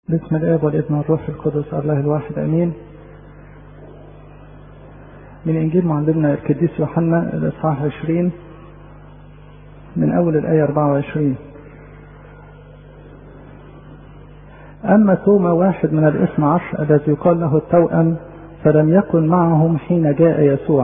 بسم الاب والابن والروح القدس الله الواحد امين من انجيل معلمنا القديس يوحنا الاصحاح 20 من اول الايه 24 اما توما واحد من الاثنى عشر الذي يقال له التوأم فلم يكن معهم حين جاء يسوع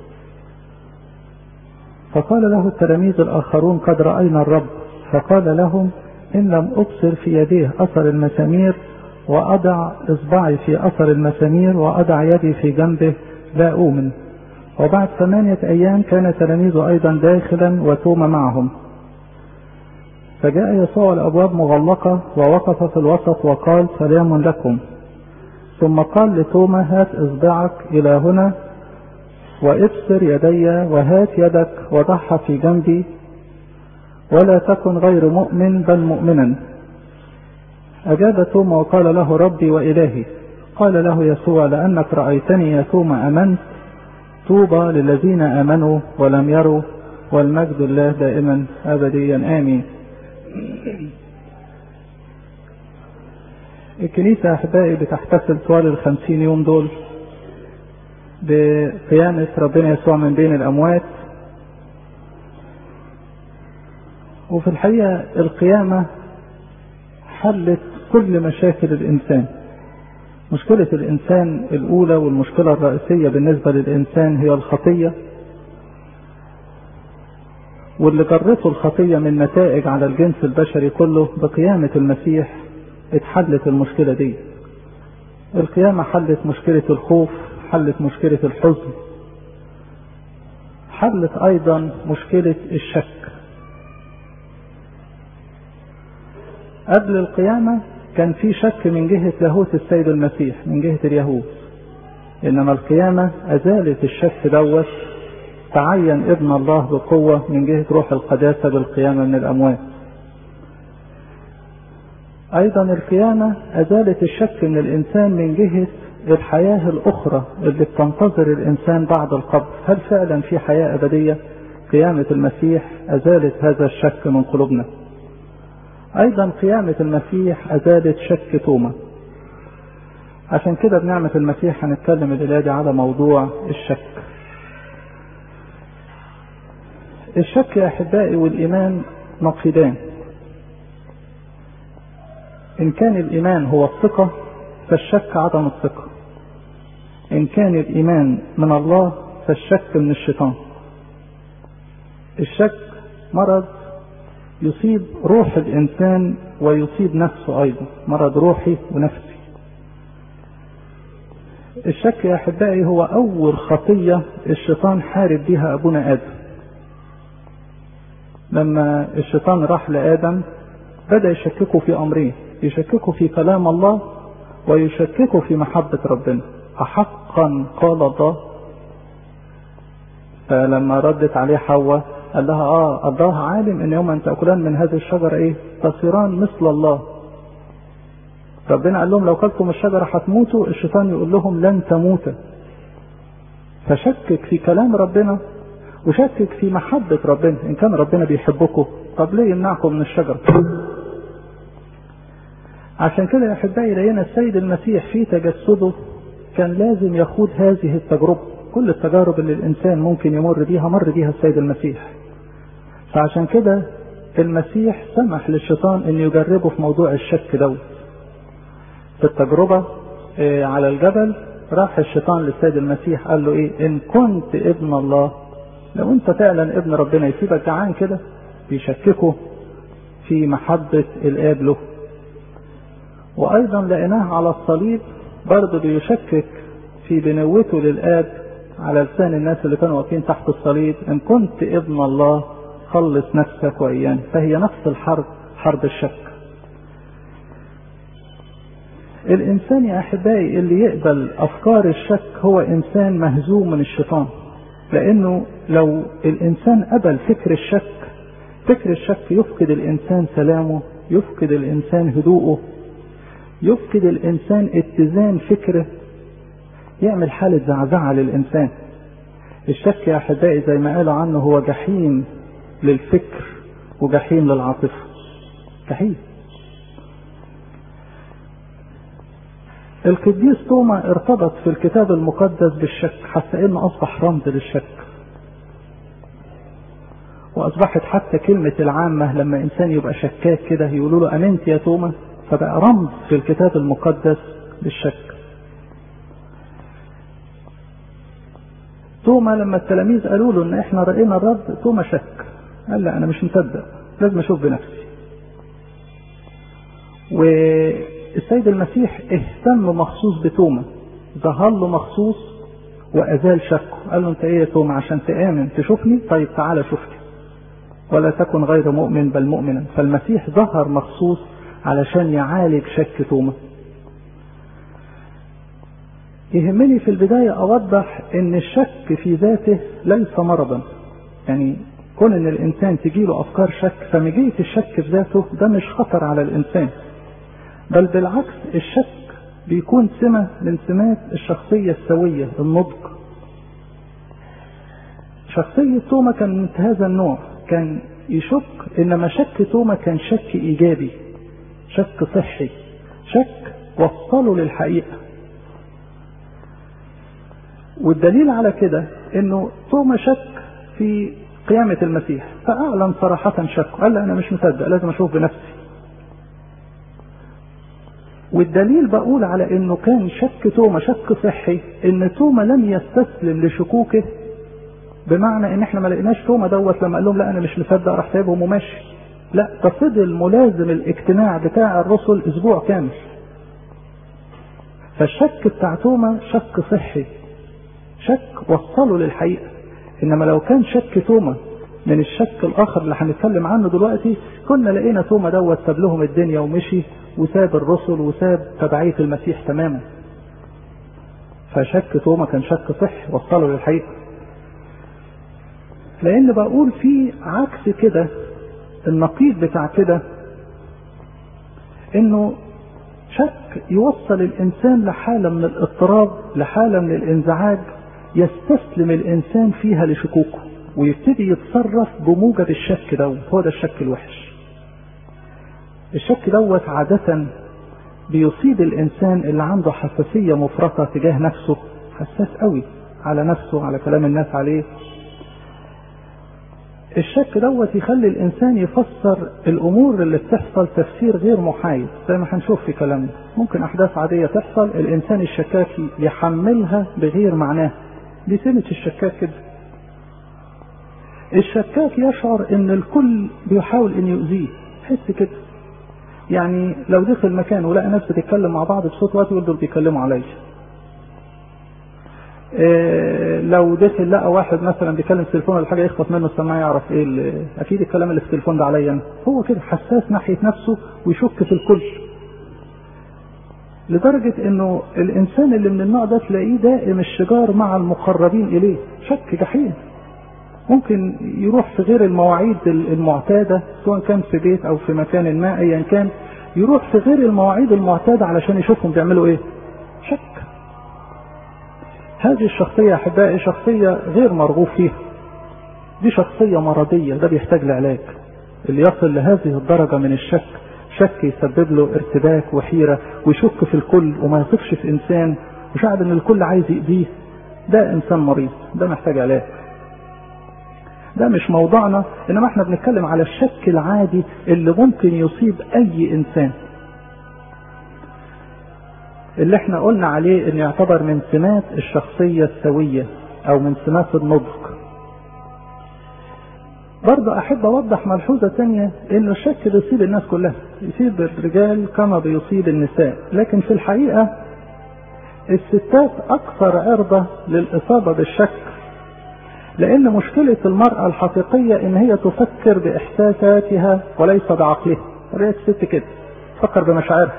فقال له التلاميذ الاخرون قد راينا الرب فقال لهم إن لم أبصر في يديه أثر المسامير وأضع إصبعي في أثر المسامير وأضع يدي في جنبه لا أؤمن وبعد ثمانية أيام كان تلاميذه أيضا داخلا وتوما معهم فجاء يسوع الأبواب مغلقة ووقف في الوسط وقال سلام لكم ثم قال لتوما هات إصبعك إلى هنا وابصر يدي وهات يدك وضعها في جنبي ولا تكن غير مؤمن بل مؤمنا أجاب توما وقال له ربي وإلهي قال له يسوع لأنك رأيتني يا توما أمنت طوبى للذين آمنوا ولم يروا والمجد الله دائما أبديا آمين الكنيسة أحبائي بتحتفل طوال الخمسين يوم دول بقيامة ربنا يسوع من بين الأموات وفي الحقيقة القيامة حلت كل مشاكل الإنسان مشكلة الإنسان الأولى والمشكلة الرئيسية بالنسبة للإنسان هي الخطية واللي جرته الخطية من نتائج على الجنس البشري كله بقيامة المسيح اتحلت المشكلة دي القيامة حلت مشكلة الخوف حلت مشكلة الحزن حلت أيضا مشكلة الشك قبل القيامة كان في شك من جهة لاهوت السيد المسيح من جهة اليهود إنما القيامة أزالت الشك دوت تعين ابن الله بقوة من جهة روح القداسة بالقيامة من الأموات أيضا القيامة أزالت الشك من الإنسان من جهة الحياة الأخرى اللي بتنتظر الإنسان بعد القبر هل فعلا في حياة أبدية قيامة المسيح أزالت هذا الشك من قلوبنا ايضا قيامة المسيح ازالت شك توما عشان كده بنعمة المسيح هنتكلم الليلة دي على موضوع الشك الشك يا احبائي والايمان نقيضان ان كان الايمان هو الثقة فالشك عدم الثقة ان كان الايمان من الله فالشك من الشيطان الشك مرض يصيب روح الإنسان ويصيب نفسه أيضا مرض روحي ونفسي الشك يا أحبائي هو أول خطية الشيطان حارب بها أبونا آدم لما الشيطان راح لآدم بدأ يشككه في أمرين يشككه في كلام الله ويشككه في محبة ربنا أحقا قال الله فلما ردت عليه حواء قال لها اه الله عالم ان يوم ان تاكلان من هذه الشجره ايه تصيران مثل الله ربنا قال لهم لو كلتم الشجره هتموتوا الشيطان يقول لهم لن تموتا فشكك في كلام ربنا وشكك في محبة ربنا إن كان ربنا بيحبكم طب ليه يمنعكم من الشجرة عشان كده يا أحبائي لقينا السيد المسيح في تجسده كان لازم يخوض هذه التجربة كل التجارب اللي الإنسان ممكن يمر بيها مر بيها السيد المسيح فعشان كده المسيح سمح للشيطان ان يجربه في موضوع الشك دوت في التجربة على الجبل راح الشيطان للسيد المسيح قال له ايه ان كنت ابن الله لو انت فعلا ابن ربنا يسيبك جعان كده بيشككه في محبة الاب له وايضا لقيناه على الصليب برضه بيشكك في بنوته للاب على لسان الناس اللي كانوا واقفين تحت الصليب ان كنت ابن الله خلص نفسك وإياه فهي نفس الحرب حرب الشك الإنسان يا أحبائي اللي يقبل أفكار الشك هو إنسان مهزوم من الشيطان لأنه لو الإنسان قبل فكر الشك فكر الشك يفقد الإنسان سلامه يفقد الإنسان هدوءه يفقد الإنسان اتزان فكره يعمل حالة زعزعة للإنسان الشك يا أحبائي زي ما قالوا عنه هو جحيم للفكر وجحيم للعاطفة جحيم القديس توما ارتبط في الكتاب المقدس بالشك حتى انه اصبح رمز للشك واصبحت حتى كلمة العامة لما انسان يبقى شكاك كده يقولوا له امنت يا توما فبقى رمز في الكتاب المقدس للشك توما لما التلاميذ قالوا له ان احنا رأينا الرب توما شك قال لا انا مش مصدق لازم اشوف بنفسي والسيد المسيح اهتم مخصوص بتوما ظهر له مخصوص وازال شكه قال له انت ايه يا توما عشان تامن تشوفني طيب تعالى شوفني ولا تكن غير مؤمن بل مؤمنا فالمسيح ظهر مخصوص علشان يعالج شك توما يهمني في البداية أوضح إن الشك في ذاته ليس مرضا يعني كون إن الإنسان تجيله أفكار شك فمجية الشك في ذاته ده مش خطر على الإنسان بل بالعكس الشك بيكون سمة من سمات الشخصية السوية النضج شخصية توما كان من هذا النوع كان يشك إنما شك توما كان شك إيجابي شك صحي شك وصله للحقيقة والدليل على كده انه توما شك في قيامة المسيح فأعلن صراحة شك قال لا أنا مش مصدق لازم أشوف بنفسي والدليل بقول على انه كان شك توما شك صحي ان توما لم يستسلم لشكوكه بمعنى ان احنا ما لقيناش توما دوت لما قال لهم لا انا مش مصدق راح سايبهم وماشي لا ده فضل ملازم الاجتماع بتاع الرسل اسبوع كامل فالشك بتاع توما شك صحي شك وصله للحقيقه انما لو كان شك توما من الشك الاخر اللي هنتكلم عنه دلوقتي كنا لقينا توما دوت ساب لهم الدنيا ومشي وساب الرسل وساب تبعيه المسيح تماما فشك توما كان شك صحي وصله للحقيقه لان بقول في عكس كده النقيض بتاع كده انه شك يوصل الانسان لحاله من الاضطراب لحاله من الانزعاج يستسلم الانسان فيها لشكوكه ويبتدي يتصرف بموجب الشك دوت هو ده الشك الوحش الشك دوت عادة بيصيب الانسان اللي عنده حساسية مفرطة تجاه نفسه حساس قوي على نفسه على كلام الناس عليه الشك دوت يخلي الانسان يفسر الامور اللي بتحصل تفسير غير محايد زي ما هنشوف في كلامنا ممكن احداث عاديه تحصل الانسان الشكاك يحملها بغير معناها دي سمه الشكاك كده الشكاك يشعر ان الكل بيحاول ان يؤذيه حس كده يعني لو دخل مكان ولقى ناس بتتكلم مع بعض بصوت واطي يقول دول بيتكلموا عليا إيه لو دخل لقى واحد مثلا بيكلم تليفون ولا حاجه يخبط منه السماعه يعرف ايه اكيد الكلام اللي في التليفون ده عليا هو كده حساس ناحيه نفسه ويشك في الكل لدرجة انه الانسان اللي من النوع ده تلاقيه دائم الشجار مع المقربين اليه شك جحيم ممكن يروح في غير المواعيد المعتادة سواء كان في بيت او في مكان ما ايا كان يروح في غير المواعيد المعتادة علشان يشوفهم بيعملوا ايه شك هذه الشخصية يا أحبائي شخصية غير مرغوب فيها دي شخصية مرضية ده بيحتاج لعلاج اللي يصل لهذه الدرجة من الشك شك يسبب له ارتباك وحيرة ويشك في الكل وما يثقش في إنسان وشعب إن الكل عايز يأذيه ده إنسان مريض ده محتاج علاج ده مش موضوعنا إنما إحنا بنتكلم على الشك العادي اللي ممكن يصيب أي إنسان اللي احنا قلنا عليه ان يعتبر من سمات الشخصية السوية او من سمات النضج برضه احب اوضح ملحوظة تانية ان الشك بيصيب الناس كلها يصيب الرجال كما بيصيب النساء لكن في الحقيقة الستات اكثر عرضة للاصابة بالشك لان مشكلة المرأة الحقيقية ان هي تفكر باحساساتها وليس بعقلها طبيعة الست كده تفكر بمشاعرها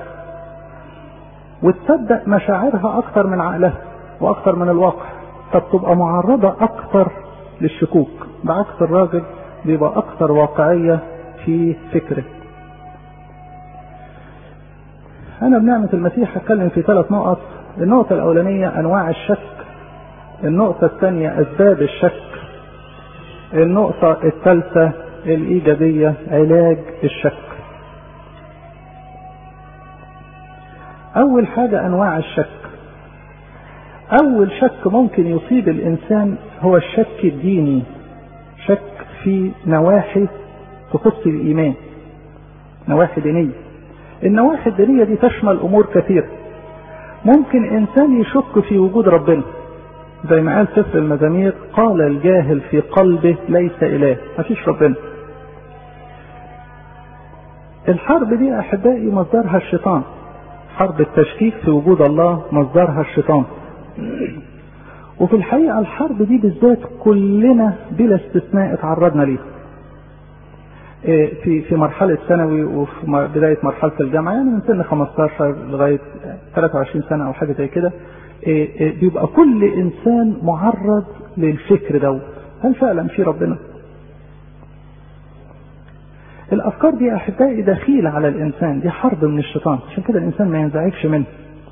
وتصدق مشاعرها اكتر من عقلها واكتر من الواقع فبتبقى معرضة اكتر للشكوك بعكس الراجل بيبقى اكتر واقعية في فكره انا بنعمة المسيح هتكلم في ثلاث نقط النقطة الاولانية انواع الشك النقطة الثانية اسباب الشك النقطة الثالثة الايجابية علاج الشك أول حاجة أنواع الشك أول شك ممكن يصيب الإنسان هو الشك الديني شك في نواحي تخص الإيمان نواحي دينية النواحي الدينية دي تشمل أمور كثيرة ممكن إنسان يشك في وجود ربنا زي ما قال سفر المزامير قال الجاهل في قلبه ليس إله مفيش ربنا الحرب دي أحبائي مصدرها الشيطان حرب التشكيك في وجود الله مصدرها الشيطان وفي الحقيقة الحرب دي بالذات كلنا بلا استثناء اتعرضنا ليها في في مرحلة ثانوي وفي بداية مرحلة الجامعة يعني من سن 15 لغاية 23 سنة أو حاجة زي كده بيبقى كل إنسان معرض للفكر دوت هل فعلا في ربنا؟ الأفكار دي أحبائي دخيلة على الإنسان دي حرب من الشيطان عشان كده الإنسان ما ينزعجش منه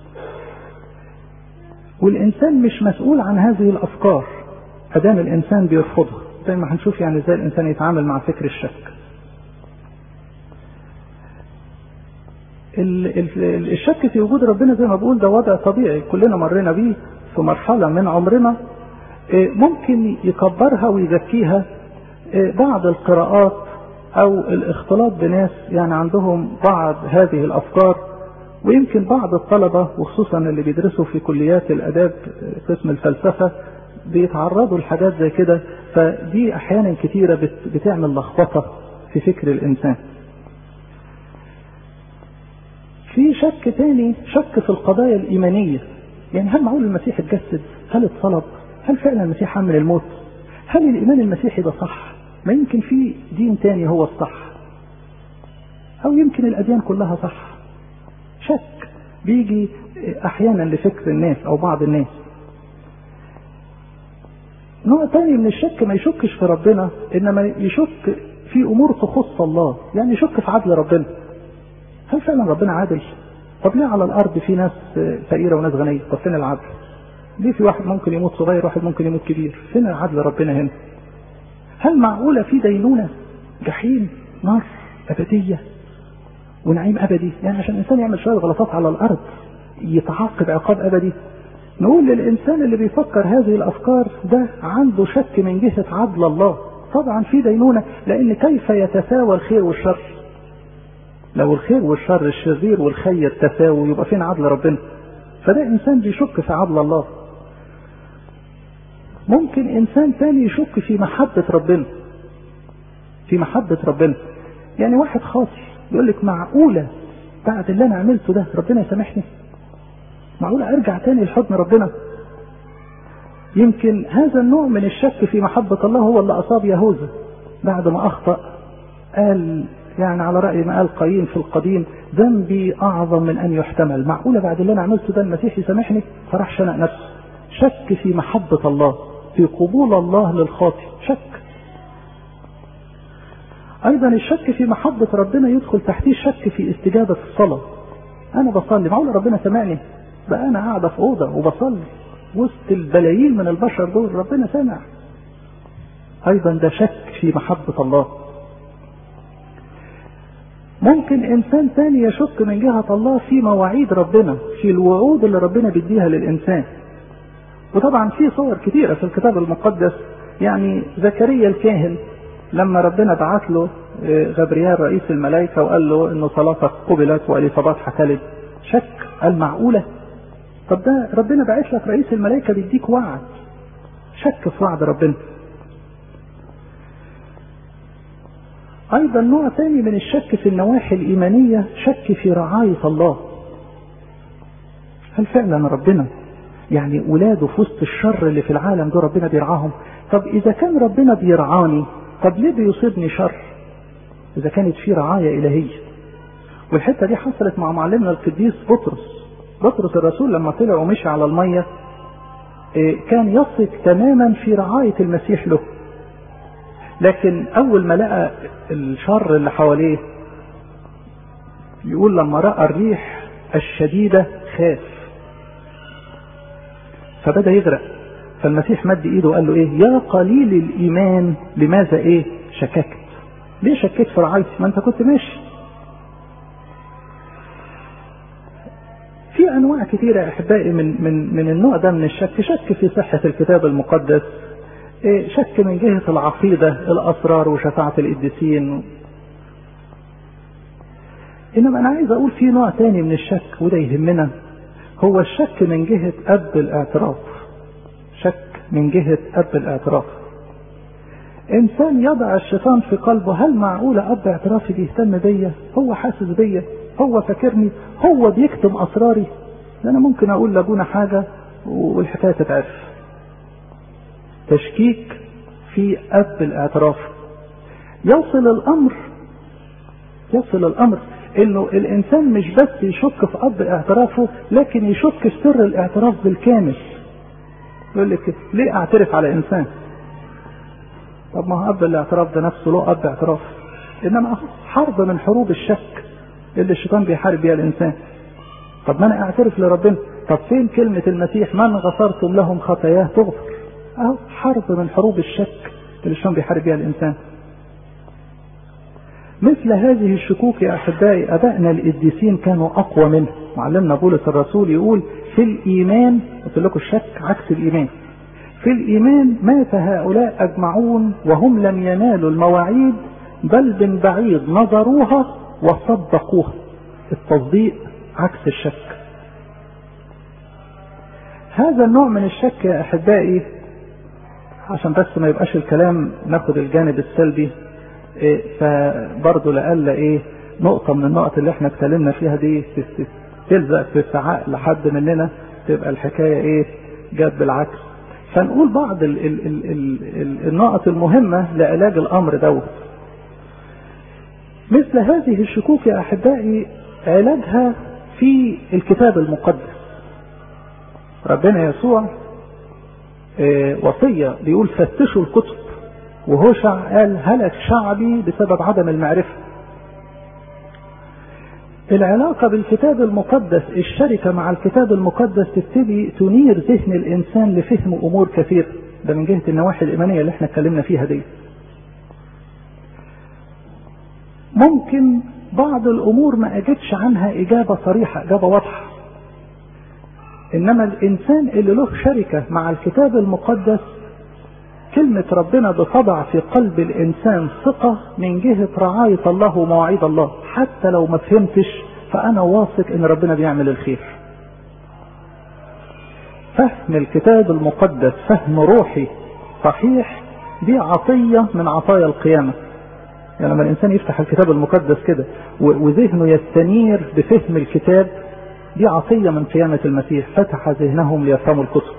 والإنسان مش مسؤول عن هذه الأفكار أدام الإنسان بيرفضها زي ما هنشوف يعني إزاي الإنسان يتعامل مع فكر الشك الشك في وجود ربنا زي ما بقول ده وضع طبيعي كلنا مرينا بيه في مرحلة من عمرنا ممكن يكبرها ويزكيها بعض القراءات او الاختلاط بناس يعني عندهم بعض هذه الافكار ويمكن بعض الطلبة وخصوصا اللي بيدرسوا في كليات الاداب قسم الفلسفة بيتعرضوا لحاجات زي كده فدي احيانا كتيرة بتعمل لخبطة في فكر الانسان في شك تاني شك في القضايا الإيمانية يعني هل معقول المسيح اتجسد هل اتصلب هل فعلا المسيح حمل الموت هل الإيمان المسيحي ده صح ما يمكن في دين تاني هو الصح أو يمكن الأديان كلها صح شك بيجي أحيانا لفكر الناس أو بعض الناس نوع تاني من الشك ما يشكش في ربنا إنما يشك في أمور تخص الله يعني يشك في عدل ربنا هل فعلا ربنا عادل؟ طب ليه على الارض في ناس فقيره وناس غنيه؟ طب فين العدل؟ ليه في واحد ممكن يموت صغير واحد ممكن يموت كبير؟ فين العدل ربنا هنا؟ هل معقوله في دينونه جحيم نار ابديه ونعيم ابدي؟ يعني عشان الانسان يعمل شويه غلطات على الارض يتعاقب عقاب ابدي؟ نقول للانسان اللي بيفكر هذه الافكار ده عنده شك من جهه عدل الله طبعا في دينونه لان كيف يتساوى الخير والشر؟ لو الخير والشر الشرير والخير تساوي يبقى فين عدل ربنا فده انسان بيشك في عدل الله ممكن انسان تاني يشك في محبة ربنا في محبة ربنا يعني واحد خاصي يقول لك معقولة بعد اللي انا عملته ده ربنا يسامحني معقولة ارجع تاني لحضن ربنا يمكن هذا النوع من الشك في محبة الله هو اللي اصاب يهوذا بعد ما اخطأ قال يعني على رأي ما قال قايين في القديم ذنبي أعظم من أن يحتمل معقولة بعد اللي أنا عملته ده المسيح يسامحني فراح شنق نفسه شك في محبة الله في قبول الله للخاطئ شك أيضا الشك في محبة ربنا يدخل تحتيه شك في استجابة الصلاة أنا بصلي معقولة ربنا سمعني بقى أنا قاعدة في أوضة وبصلي وسط البلايين من البشر دول ربنا سمع أيضا ده شك في محبة الله ممكن انسان تاني يشك من جهة الله في مواعيد ربنا في الوعود اللي ربنا بيديها للانسان وطبعا في صور كتيرة في الكتاب المقدس يعني زكريا الكاهن لما ربنا بعت له غبريال رئيس الملائكة وقال له انه صلاتك قبلت واليصابات هتلد شك قال معقولة طب ده ربنا بعت لك رئيس الملائكة بيديك وعد شك في وعد ربنا ايضا نوع ثاني من الشك في النواحي الايمانيه شك في رعايه الله هل فعلا ربنا يعني ولاده في وسط الشر اللي في العالم ده ربنا بيرعاهم طب اذا كان ربنا بيرعاني طب ليه بيصيبني شر اذا كانت في رعايه الهيه والحته دي حصلت مع معلمنا القديس بطرس بطرس الرسول لما طلع ومشي على الميه كان يثق تماما في رعايه المسيح له لكن اول ما لقى الشر اللي حواليه يقول لما راى الريح الشديده خاف فبدا يغرق فالمسيح مد ايده وقال له ايه يا قليل الايمان لماذا ايه شككت ليه شكيت في رعايتي ما انت كنت ماشي في انواع كثيره يا احبائي من من من النوع ده من الشك شك في صحه الكتاب المقدس شك من جهه العقيده الاسرار وشفاعه القديسين انما انا عايز اقول في نوع تاني من الشك وده يهمنا هو الشك من جهه اب الاعتراف شك من جهه اب الاعتراف انسان يضع الشيطان في قلبه هل معقولة اب اعترافي بيهتم بيا هو حاسس بيا هو فاكرني هو بيكتم اسراري ده انا ممكن اقول لابونا حاجة والحكاية تتعرف تشكيك في اب الاعتراف يصل الامر يصل الامر انه الانسان مش بس يشك في اب اعترافه لكن يشك في سر الاعتراف بالكامل يقول لك ليه اعترف على انسان طب ما هو اب الاعتراف ده نفسه له اب اعتراف انما حرب من حروب الشك اللي الشيطان بيحارب بيها الانسان طب ما انا اعترف لربنا طب فين كلمة المسيح من غفرتم لهم خطاياه تغفر اهو حرب من حروب الشك اللي الشيطان بيحارب بيها الانسان مثل هذه الشكوك يا احبائي ابائنا القديسين كانوا اقوى منه معلمنا بولس الرسول يقول في الايمان قلت لكم الشك عكس الايمان في الإيمان مات هؤلاء أجمعون وهم لم ينالوا المواعيد بل من بعيد نظروها وصدقوها التصديق عكس الشك هذا النوع من الشك يا أحبائي عشان بس ما يبقاش الكلام ناخد الجانب السلبي إيه فبرضه لألا إيه نقطة من النقط اللي احنا اتكلمنا فيها دي تلزق في سعاء لحد مننا تبقى الحكاية إيه جت بالعكس فنقول بعض ال ال ال ال النقط المهمة لعلاج الأمر دوت مثل هذه الشكوك يا أحبائي علاجها في الكتاب المقدس ربنا يسوع اه وصية بيقول فتشوا الكتب وهوشع قال هلك شعبي بسبب عدم المعرفة العلاقة بالكتاب المقدس الشركة مع الكتاب المقدس تبتدي تنير ذهن الإنسان لفهم أمور كثيرة ده من جهة النواحي الإيمانية اللي احنا اتكلمنا فيها دي ممكن بعض الأمور ما أجدش عنها إجابة صريحة إجابة واضحة إنما الإنسان اللي له شركة مع الكتاب المقدس كلمة ربنا بتضع في قلب الإنسان ثقة من جهة رعاية الله ومواعيد الله حتى لو ما فهمتش فأنا واثق إن ربنا بيعمل الخير فهم الكتاب المقدس فهم روحي صحيح دي عطية من عطايا القيامة يعني لما الإنسان يفتح الكتاب المقدس كده وذهنه يستنير بفهم الكتاب دي عطية من قيامة المسيح فتح ذهنهم ليفهموا الكتب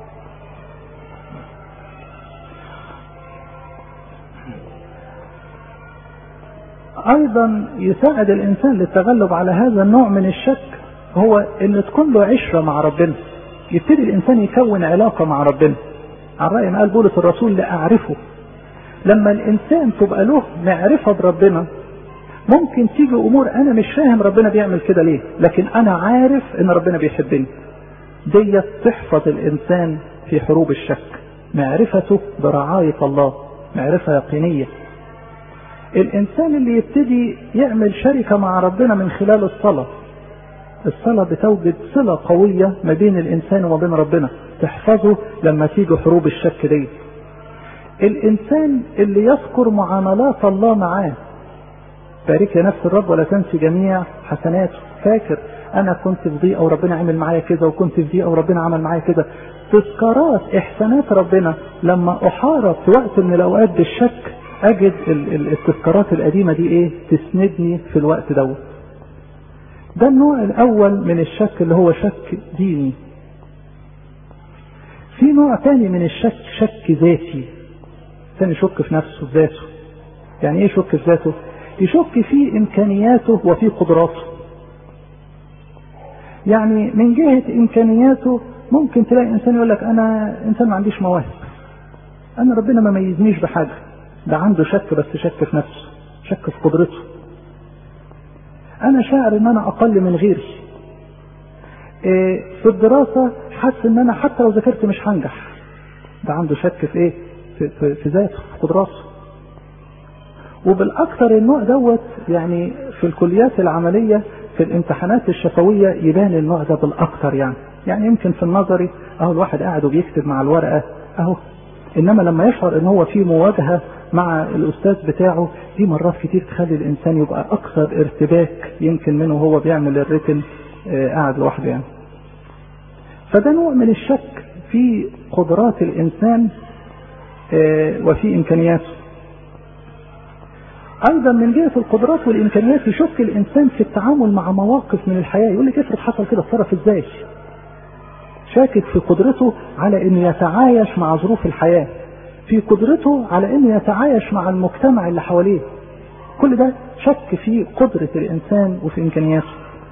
ايضا يساعد الانسان للتغلب على هذا النوع من الشك هو ان تكون له عشره مع ربنا يبتدي الانسان يكون علاقه مع ربنا عن راي ما قال بولس الرسول لاعرفه لما الانسان تبقى له معرفه بربنا ممكن تيجي امور انا مش فاهم ربنا بيعمل كده ليه لكن انا عارف ان ربنا بيحبني ديت تحفظ الانسان في حروب الشك معرفته برعايه الله معرفه يقينيه الانسان اللي يبتدي يعمل شركة مع ربنا من خلال الصلاة الصلاة بتوجد صلة قوية ما بين الانسان وما بين ربنا تحفظه لما تيجي حروب الشك دي الانسان اللي يذكر معاملات الله معاه بارك يا نفس الرب ولا تنسي جميع حسناته فاكر انا كنت في ضيقه وربنا عمل معايا كده وكنت في ضيقه وربنا عمل معايا كده تذكارات احسانات ربنا لما احارب في وقت من الاوقات بالشك اجد التذكارات القديمه دي ايه تسندني في الوقت دوت ده النوع الاول من الشك اللي هو شك ديني في نوع تاني من الشك شك ذاتي ثاني يشك في نفسه في ذاته يعني ايه يشك في ذاته يشك في امكانياته وفي قدراته يعني من جهة امكانياته ممكن تلاقي انسان يقول لك انا انسان ما عنديش مواهب انا ربنا ما ميزنيش بحاجة ده عنده شك بس شك في نفسه شك في قدرته انا شاعر ان انا اقل من غيري إيه في الدراسة حاسس ان انا حتى لو ذاكرت مش هنجح ده عنده شك في ايه في, في, في ذاته في قدراته وبالاكثر النوع دوت يعني في الكليات العملية في الامتحانات الشفوية يبان النوع ده بالأكثر يعني يعني يمكن في النظري أهو الواحد قاعد وبيكتب مع الورقة أهو إنما لما يشعر إن هو في مواجهة مع الأستاذ بتاعه دي مرات كتير تخلي الإنسان يبقى أكثر ارتباك يمكن منه هو بيعمل الريتن قاعد لوحده يعني فده نوع من الشك في قدرات الإنسان وفي إمكانياته أيضا من جهة القدرات والإمكانيات يشك الإنسان في التعامل مع مواقف من الحياة يقول لك افرض حصل كده اتصرف إزاي شاكك في قدرته على أنه يتعايش مع ظروف الحياة في قدرته على أنه يتعايش مع المجتمع اللي حواليه كل ده شك في قدرة الإنسان وفي إمكانياته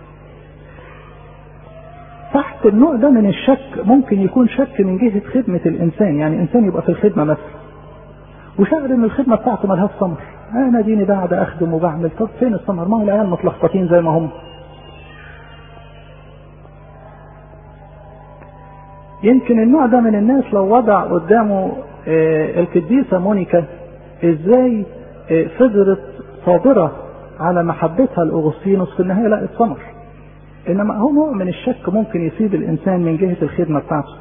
تحت النوع ده من الشك ممكن يكون شك من جهة خدمة الإنسان يعني إنسان يبقى في الخدمة مثلا وشعر إن الخدمة بتاعته ملهاش ثمر أنا ديني بعد أخدم وبعمل طب فين الثمر ما هو العيال متلخبطين زي ما هم يمكن النوع ده من الناس لو وضع قدامه القديسة مونيكا ازاي فضلت صابرة على محبتها لأغسطينوس في النهاية لقت ثمر انما هو نوع من الشك ممكن يصيب الانسان من جهة الخدمة بتاعته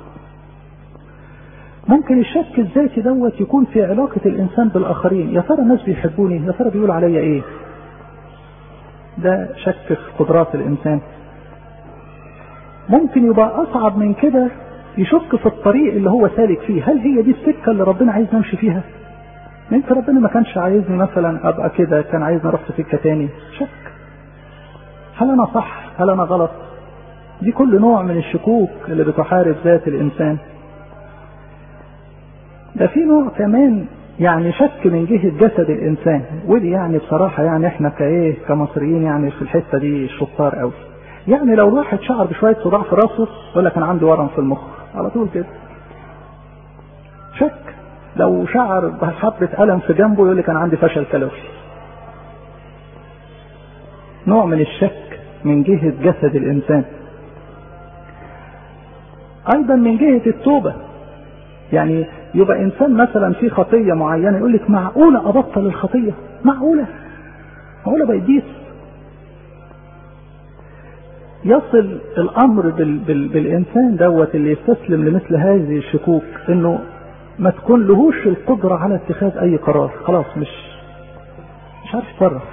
ممكن الشك الذاتي دوت يكون في علاقة الانسان بالاخرين يا ترى الناس بيحبوني يا ترى بيقولوا عليا ايه ده شك في قدرات الانسان ممكن يبقى اصعب من كده يشك في الطريق اللي هو سالك فيه هل هي دي السكة اللي ربنا عايز نمشي فيها يمكن ربنا ما كانش عايزني مثلا ابقى كده كان عايزني اروح في سكة تاني شك هل انا صح هل انا غلط دي كل نوع من الشكوك اللي بتحارب ذات الانسان ده في نوع كمان يعني شك من جهة جسد الانسان ودي يعني بصراحة يعني احنا كايه كمصريين يعني في الحتة دي شطار قوي يعني لو الواحد شعر بشوية صداع في راسه يقول لك انا عندي ورم في المخ على طول كده شك لو شعر بحبة ألم في جنبه يقول لك انا عندي فشل كلوي نوع من الشك من جهة جسد الإنسان أيضا من جهة التوبة يعني يبقى إنسان مثلا في خطية معينة يقول لك معقولة أبطل الخطية معقولة معقولة بقديس يصل الأمر بال بال بالإنسان دوت اللي يستسلم لمثل هذه الشكوك إنه ما تكون لهوش القدرة على اتخاذ أي قرار خلاص مش مش عارف يتصرف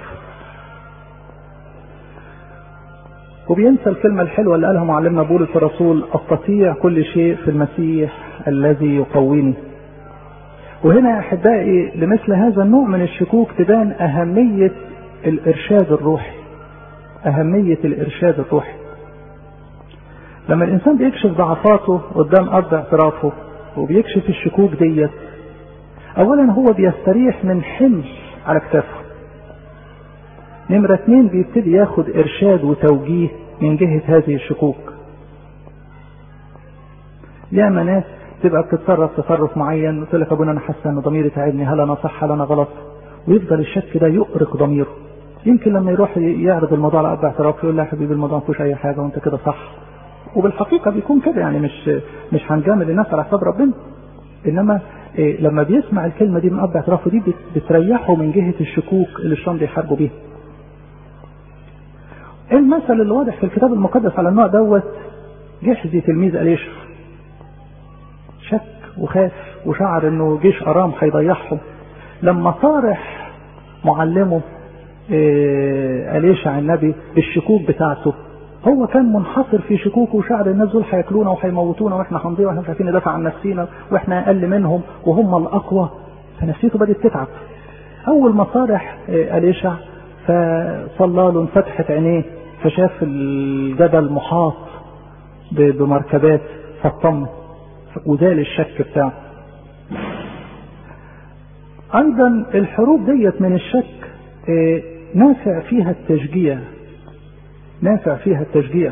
وبينسى الكلمة الحلوة اللي قالها معلمنا بولس الرسول أستطيع كل شيء في المسيح الذي يقويني وهنا يا أحبائي لمثل هذا النوع من الشكوك تبان أهمية الإرشاد الروحي أهمية الإرشاد الروحي لما الإنسان بيكشف ضعفاته قدام أرض اعترافه وبيكشف الشكوك ديت أولا هو بيستريح من حمل على كتافه نمرة اتنين بيبتدي ياخد ارشاد وتوجيه من جهة هذه الشكوك ياما ناس تبقى بتتصرف تصرف معين وتقول لك ابونا انا حاسه ان ضميري تعبني هل انا صح هل انا غلط ويفضل الشك ده يؤرق ضميره يمكن لما يروح يعرض الموضوع على اب اعتراف يقول له يا حبيبي الموضوع ما فيهوش اي حاجه وانت كده صح وبالحقيقه بيكون كده يعني مش مش هنجامل الناس على حساب ربنا انما إيه لما بيسمع الكلمه دي من اب اعترافه دي بتريحه من جهه الشكوك اللي الشيطان بيحاربه بيها المثل اللي واضح في الكتاب المقدس على النوع دوت جحزي تلميذ أليشا شك وخاف وشعر انه جيش ارام هيضيعهم لما صارح معلمه إيه أليشع النبي بالشكوك بتاعته هو كان منحصر في شكوكه وشعر الناس دول هياكلونا وهيموتونا واحنا هنضيع واحنا مش عارفين ندافع عن نفسينا واحنا اقل منهم وهم الاقوى فنفسيته بدات تتعب اول ما صارح إيه أليشع فصلى له انفتحت عينيه فشاف الجبل محاط بمركبات فاطمن وزال الشك بتاعه ايضا الحروب ديت من الشك نافع فيها التشجيع نافع فيها التشجيع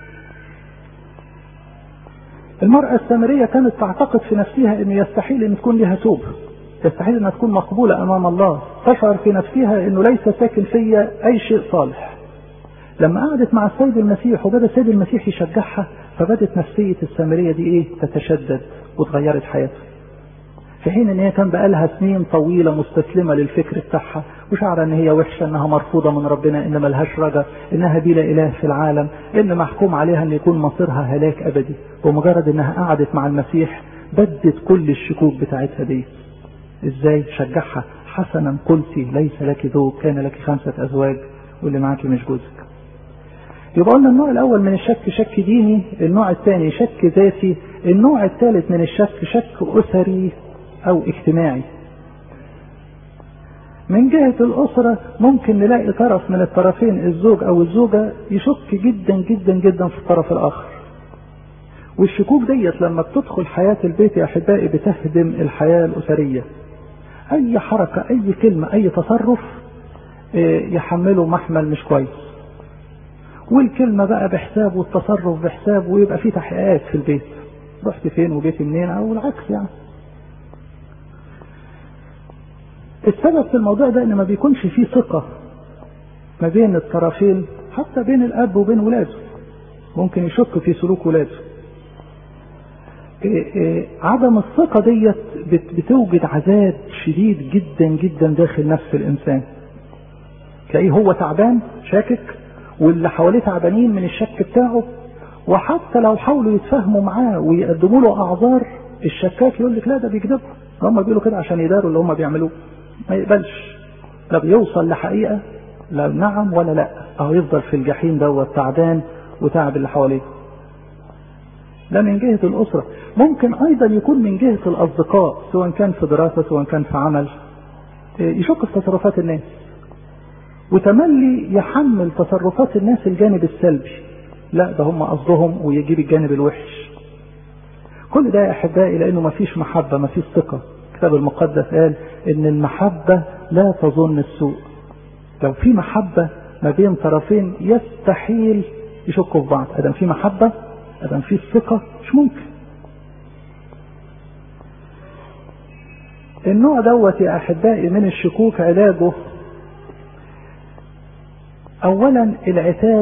المرأة السامرية كانت تعتقد في نفسها انه يستحيل ان تكون لها توبة يستحيل انها تكون مقبولة امام الله تشعر في نفسها انه ليس ساكن فيا اي شيء صالح لما قعدت مع السيد المسيح وبدا السيد المسيح يشجعها فبدت نفسية السامرية دي ايه تتشدد وتغيرت حياتها في حين ان هي كان بقالها سنين طويله مستسلمه للفكر بتاعها وشعر ان هي وحشه انها مرفوضه من ربنا ان ملهاش رجا انها بلا اله في العالم ان محكوم عليها ان يكون مصيرها هلاك ابدي ومجرد انها قعدت مع المسيح بدت كل الشكوك بتاعتها دي ازاي شجعها حسنا قلتي ليس لك زوج كان لك خمسه ازواج واللي معاكي مش جوزك يبقى قلنا النوع الاول من الشك شك ديني النوع الثاني شك ذاتي النوع الثالث من الشك شك اسري او اجتماعي من جهة الأسرة ممكن نلاقي طرف من الطرفين الزوج أو الزوجة يشك جدا جدا جدا في الطرف الآخر والشكوك ديت لما بتدخل حياة البيت يا أحبائي بتهدم الحياة الأسرية أي حركة أي كلمة أي تصرف يحمله محمل مش كويس والكلمة بقى بحساب والتصرف بحساب ويبقى في تحقيقات في البيت رحت فين وجيت منين أو العكس يعني السبب في الموضوع ده ان ما بيكونش فيه ثقة ما بين الطرفين حتى بين الاب وبين ولاده ممكن يشك في سلوك ولاده إيه إيه عدم الثقة ديت بتوجد عذاب شديد جدا جدا داخل نفس الانسان تلاقيه هو تعبان شاكك واللي حواليه تعبانين من الشك بتاعه وحتى لو حاولوا يتفاهموا معاه ويقدموا له اعذار الشكاك يقول لك لا ده بيكذبوا هم بيقولوا كده عشان يداروا اللي هم بيعملوه ما يقبلش لا بيوصل لحقيقة لا نعم ولا لا أو يفضل في الجحيم دوت تعبان وتعب اللي حواليه ده من جهة الأسرة ممكن أيضا يكون من جهة الأصدقاء سواء كان في دراسة سواء كان في عمل يشك في تصرفات الناس وتملي يحمل تصرفات الناس الجانب السلبي لا ده هم قصدهم ويجيب الجانب الوحش كل ده يا أحبائي لأنه ما فيش محبة ما فيش ثقة الكتاب المقدس قال ان المحبة لا تظن السوء لو في محبة ما بين طرفين يستحيل يشكوا في بعض ادم في محبة ادم في الثقة مش ممكن النوع دوت يا احبائي من الشكوك علاجه اولا العتاب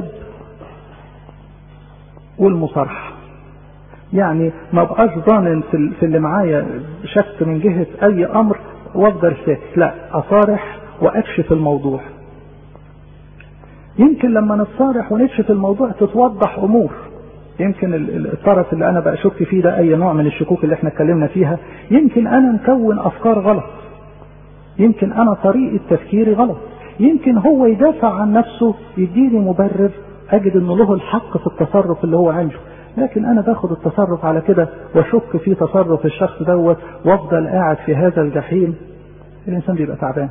والمصارحه يعني ما بقاش ضامن في اللي معايا شك من جهة اي امر وافضل ساكت لا اصارح واكشف الموضوع يمكن لما نتصارح ونكشف الموضوع تتوضح امور يمكن الطرف اللي انا بشك فيه ده اي نوع من الشكوك اللي احنا اتكلمنا فيها يمكن انا مكون افكار غلط يمكن انا طريقة تفكيري غلط يمكن هو يدافع عن نفسه يديني مبرر اجد انه له الحق في التصرف اللي هو عنده لكن انا باخد التصرف على كده واشك في تصرف الشخص دوت وافضل قاعد في هذا الجحيم الانسان بيبقى تعبان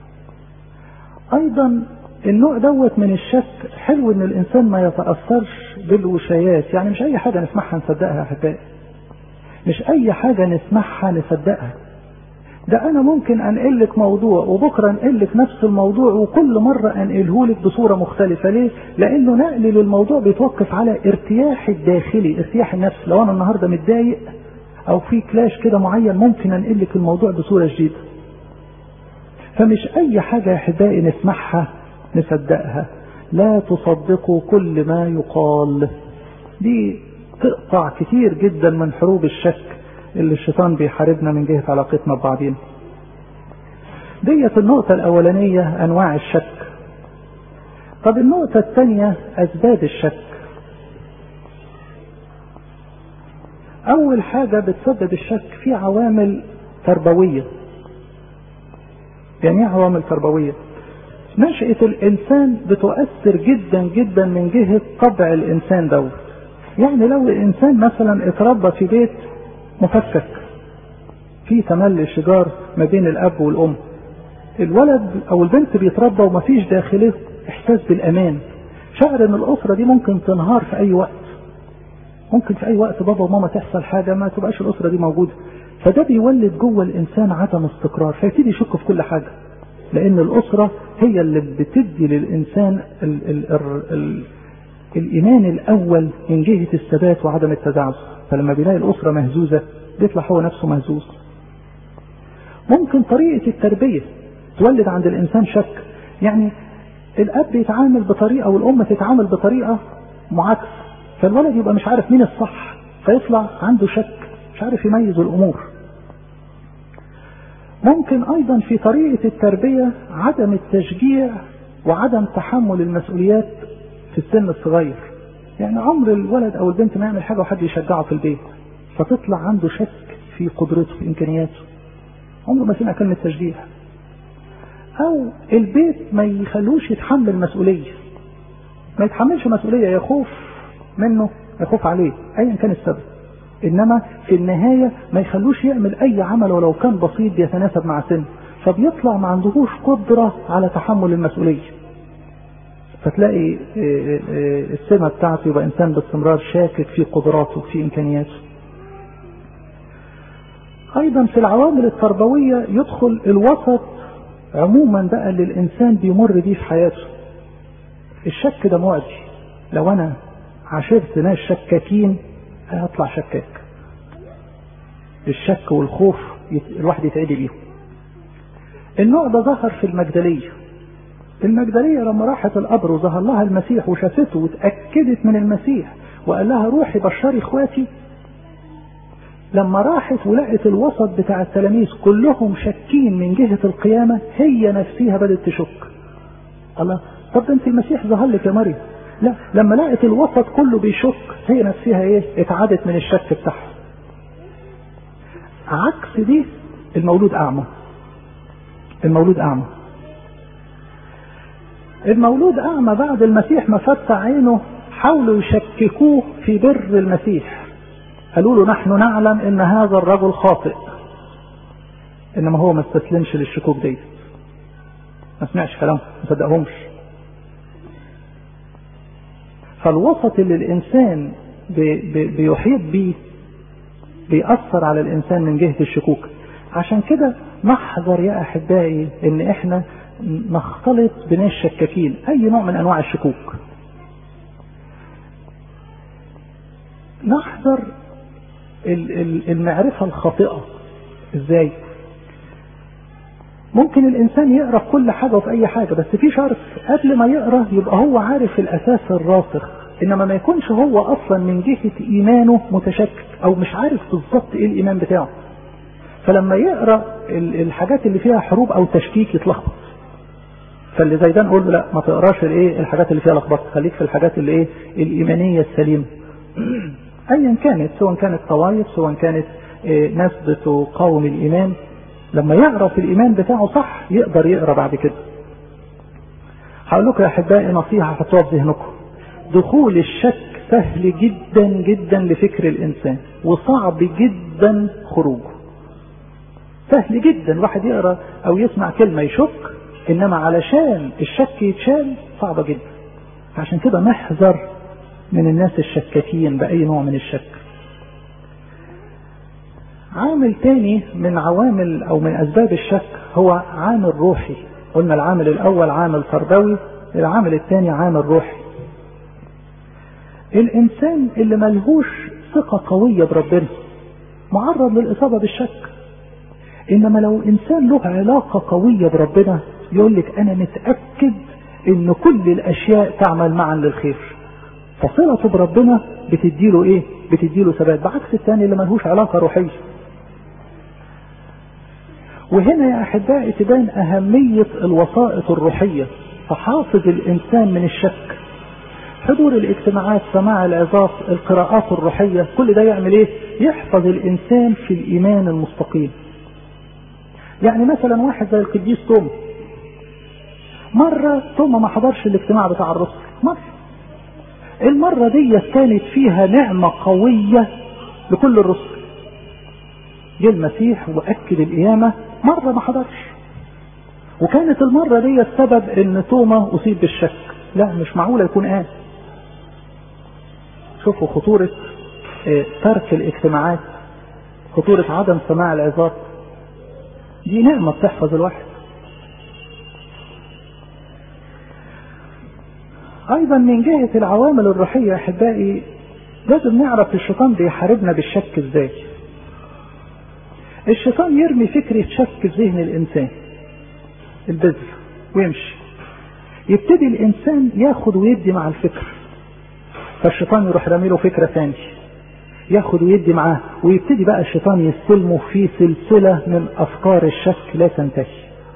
ايضا النوع دوت من الشك حلو ان الانسان ما يتاثرش بالوشايات يعني مش اي حاجه نسمعها نصدقها يا احبائي مش اي حاجه نسمعها نصدقها ده انا ممكن انقل لك موضوع وبكره انقل لك نفس الموضوع وكل مره انقله لك بصوره مختلفه ليه لانه نقل للموضوع بيتوقف على ارتياح الداخلي ارتياح النفس لو انا النهارده متضايق او في كلاش كده معين ممكن انقل لك الموضوع بصوره جديده فمش اي حاجه يا احبائي نسمعها نصدقها لا تصدقوا كل ما يقال دي تقطع كتير جدا من حروب الشك اللي الشيطان بيحاربنا من جهة علاقتنا ببعضين ديت النقطة الأولانية أنواع الشك طب النقطة الثانية أسباب الشك أول حاجة بتسبب الشك في عوامل تربوية يعني ايه عوامل تربوية نشأة الإنسان بتؤثر جدا جدا من جهة طبع الإنسان دوت يعني لو الإنسان مثلا اتربى في بيت مفكك في تملي شجار ما بين الاب والام الولد او البنت بيتربى ومفيش داخله احساس بالامان شعر ان الاسره دي ممكن تنهار في اي وقت ممكن في اي وقت بابا وماما تحصل حاجه ما تبقاش الاسره دي موجوده فده بيولد جوه الانسان عدم استقرار فيبتدي يشك في كل حاجه لان الاسره هي اللي بتدي للانسان ال ال ال ال الايمان الاول من جهه الثبات وعدم التزعزع فلما بيلاقي الأسرة مهزوزة بيطلع هو نفسه مهزوز ممكن طريقة التربية تولد عند الإنسان شك يعني الأب يتعامل بطريقة والأم تتعامل بطريقة معاكسة فالولد يبقى مش عارف مين الصح فيطلع عنده شك مش عارف يميز الأمور ممكن ايضا في طريقة التربية عدم التشجيع وعدم تحمل المسؤوليات في السن الصغير يعني عمر الولد او البنت ما يعمل حاجة وحد يشجعه في البيت فتطلع عنده شك في قدرته في امكانياته عمره ما سمع كلمة تشجيع او البيت ما يخلوش يتحمل مسؤولية ما يتحملش مسؤولية يخوف منه يخوف عليه ايا كان السبب انما في النهاية ما يخلوش يعمل اي عمل ولو كان بسيط بيتناسب مع سنه فبيطلع ما عندهوش قدرة على تحمل المسؤولية فتلاقي السمة بتاعته يبقى انسان باستمرار شاكك في قدراته في امكانياته ايضا في العوامل التربوية يدخل الوسط عموما بقى اللي الانسان بيمر بيه في حياته الشك ده معدي لو انا عاشرت ناس شكاكين هطلع شكاك الشك والخوف الواحد يتعدي بيهم النوع ده ظهر في المجدلية المجدلية لما راحت القبر وظهر لها المسيح وشافته واتأكدت من المسيح وقال لها روحي بشري اخواتي لما راحت ولقت الوسط بتاع التلاميذ كلهم شاكين من جهة القيامة هي نفسها بدأت تشك الله طب ده انت المسيح ظهر لك يا مريم لا لما لقت الوسط كله بيشك هي نفسها ايه اتعادت من الشك بتاعها عكس دي المولود اعمى المولود اعمى المولود اعمى بعد المسيح ما فتح عينه حاولوا يشككوه في بر المسيح قالوا له نحن نعلم ان هذا الرجل خاطئ انما هو ما استسلمش للشكوك دي ما سمعش كلامه ما صدقهمش فالوسط اللي الانسان بي بي بيحيط بيه بيأثر على الانسان من جهة الشكوك عشان كده نحذر يا احبائي ان احنا نختلط بناس شكاكين اي نوع من انواع الشكوك نحذر المعرفة الخاطئة ازاي ممكن الانسان يقرا في كل حاجة وفي اي حاجة بس في شرط قبل ما يقرا يبقى هو عارف الاساس الراسخ انما ما يكونش هو اصلا من جهة ايمانه متشكك او مش عارف بالظبط ايه الايمان بتاعه فلما يقرا الحاجات اللي فيها حروب او تشكيك يتلخبط فاللي زي ده نقول له لا ما تقراش الايه الحاجات اللي فيها لخبطه خليك في الحاجات اللي ايه الايمانيه السليمه ايا كانت سواء كانت طوائف سواء كانت إيه ناس بتقاوم الايمان لما يعرف الايمان بتاعه صح يقدر يقرا بعد كده هقول لكم يا احبائي نصيحه حطوها في ذهنكم دخول الشك سهل جدا جدا لفكر الانسان وصعب جدا خروجه سهل جدا الواحد يقرا او يسمع كلمه يشك انما علشان الشك يتشال صعبه جدا عشان كده نحذر من الناس الشكاكين باي نوع من الشك عامل تاني من عوامل او من اسباب الشك هو عامل روحي قلنا العامل الاول عامل تربوي العامل الثاني عامل روحي الانسان اللي ملهوش ثقة قوية بربنا معرض للاصابة بالشك انما لو انسان له علاقة قوية بربنا يقول لك انا متأكد ان كل الاشياء تعمل معا للخير فصلته بربنا بتديله ايه بتديله ثبات بعكس الثاني اللي ملهوش علاقة روحية وهنا يا احبائي تبان اهمية الوسائط الروحية فحافظ الانسان من الشك حضور الاجتماعات سماع العظات القراءات الروحية كل ده يعمل ايه يحفظ الانسان في الايمان المستقيم يعني مثلا واحد زي القديس توما مرة توما ما حضرش الاجتماع بتاع الرسل مرة المرة دي كانت فيها نعمة قوية لكل الرسل جه المسيح واكد القيامة مرة ما حضرش وكانت المرة دي السبب ان توما اصيب بالشك لا مش معقولة يكون قال شوفوا خطورة ترك الاجتماعات خطورة عدم سماع العظات دي نعمة بتحفظ الواحد ايضا من جهة العوامل الروحية احبائي لازم نعرف الشيطان بيحاربنا بالشك ازاي الشيطان يرمي فكرة شك في ذهن الانسان البذر ويمشي يبتدي الانسان ياخد ويدي مع الفكر فالشيطان يروح رامي له فكرة ثانية ياخد ويدي معاه ويبتدي بقى الشيطان يستلمه في سلسلة من أفكار الشك لا تنتهي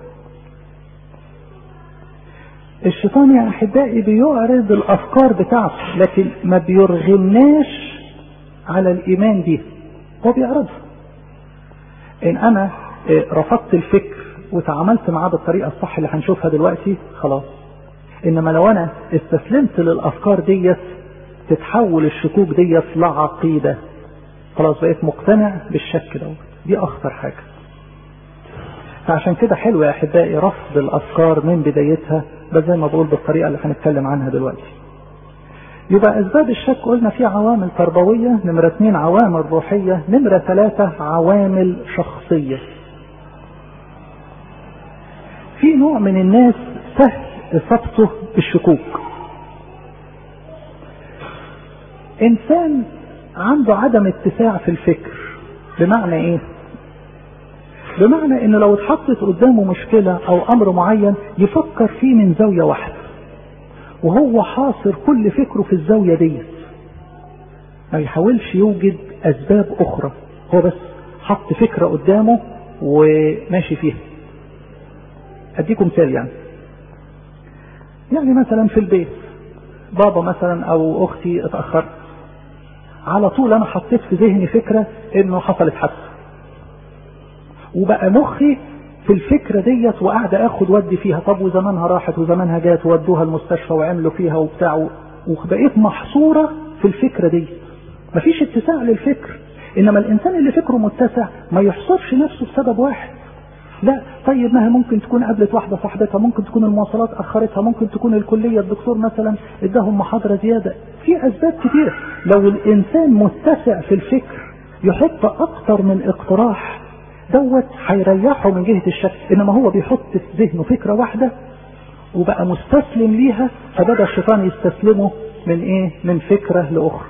الشيطان يا أحبائي بيعرض الأفكار بتاعته لكن ما بيرغمناش على الإيمان دي هو بيعرضها إن أنا رفضت الفكر وتعاملت معاه بالطريقة الصح اللي هنشوفها دلوقتي خلاص إنما لو أنا استسلمت للأفكار ديت تتحول الشكوك ديت لعقيدة خلاص بقيت مقتنع بالشك دوت دي أخطر حاجة فعشان كده حلو يا أحبائي رفض الأفكار من بدايتها بس زي ما بقول بالطريقة اللي هنتكلم عنها دلوقتي يبقى أسباب الشك قلنا في عوامل تربوية نمرة اثنين عوامل روحية نمرة ثلاثة عوامل شخصية في نوع من الناس سهل إصابته بالشكوك إنسان عنده عدم اتساع في الفكر بمعنى إيه؟ بمعنى إن لو اتحطت قدامه مشكلة أو أمر معين يفكر فيه من زاوية واحدة وهو حاصر كل فكره في الزاوية دي ما يحاولش يوجد أسباب أخرى هو بس حط فكرة قدامه وماشي فيها أديكم مثال يعني يعني مثلا في البيت بابا مثلا أو أختي اتأخرت على طول أنا حطيت في ذهني فكرة إنه حصلت حادثة وبقى مخي في الفكرة ديت وقاعد اخد ودي فيها طب وزمانها راحت وزمانها جات وودوها المستشفى وعملوا فيها وبتاع وبقيت محصورة في الفكرة دي مفيش اتساع للفكر انما الانسان اللي فكره متسع ما يحصرش نفسه بسبب واحد لا طيب ما هي ممكن تكون قابلت واحدة صاحبتها ممكن تكون المواصلات اخرتها ممكن تكون الكلية الدكتور مثلا اداهم محاضرة زيادة في اسباب كتير لو الانسان متسع في الفكر يحط اكتر من اقتراح دوت هيريحه من جهة الشك انما هو بيحط في ذهنه فكرة واحدة وبقى مستسلم ليها فبدأ الشيطان يستسلمه من ايه من فكرة لاخرى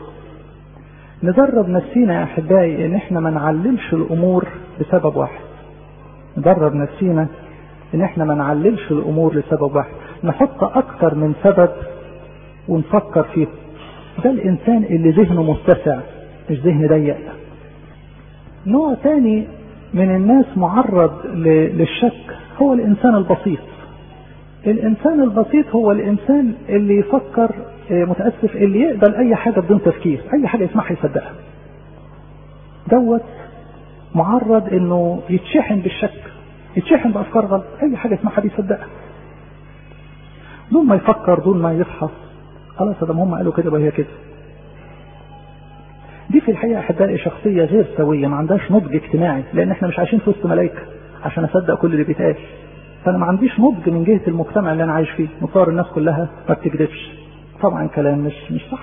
ندرب نفسينا يا احبائي ان احنا ما نعللش الامور بسبب واحد ندرب نفسينا ان احنا ما نعللش الامور لسبب واحد نحط اكتر من سبب ونفكر فيه ده الانسان اللي ذهنه متسع مش ذهن ضيق نوع تاني من الناس معرض للشك هو الانسان البسيط الانسان البسيط هو الانسان اللي يفكر متاسف اللي يقبل اي حاجه بدون تفكير اي حاجه يسمعها يصدقها دوت معرض انه يتشحن بالشك يتشحن بافكار غلط اي حاجه يسمعها بيصدقها دون ما يفكر دون ما يفحص خلاص ده هم قالوا كده يبقى هي كده دي في الحقيقة أحبائي شخصية غير سوية ما عندهاش نضج اجتماعي لأن احنا مش عايشين في وسط ملايكة عشان أصدق كل اللي بيتقال فأنا ما عنديش نضج من جهة المجتمع اللي أنا عايش فيه مصار الناس كلها ما بتكذبش طبعا كلام مش مش صح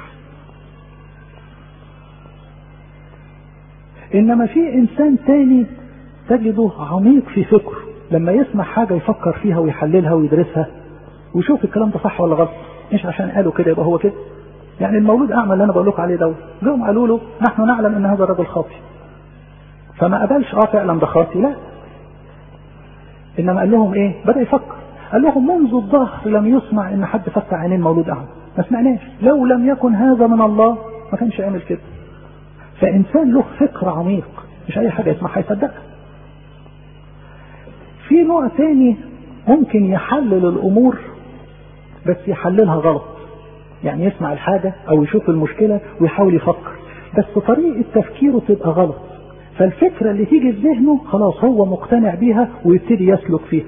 إنما في إنسان تاني تجده عميق في فكره لما يسمع حاجة يفكر فيها ويحللها ويدرسها ويشوف الكلام ده صح ولا غلط مش عشان قالوا كده يبقى هو كده يعني المولود اعمى اللي انا بقول لكم عليه دوت جم قالوا له نحن نعلم ان هذا الرجل خاطي فما قبلش اه فعلا ده خاطي لا انما قال لهم ايه بدا يفكر قال لهم منذ الظهر لم يسمع ان حد فتح عينين مولود اعمى ما سمعناش لو لم يكن هذا من الله ما كانش عمل كده فانسان له فكر عميق مش اي حاجه يسمعها يصدقها في نوع تاني ممكن يحلل الامور بس يحللها غلط يعني يسمع الحاجة او يشوف المشكلة ويحاول يفكر بس طريقة تفكيره تبقى غلط فالفكرة اللي تيجي في ذهنه خلاص هو مقتنع بيها ويبتدي يسلك فيها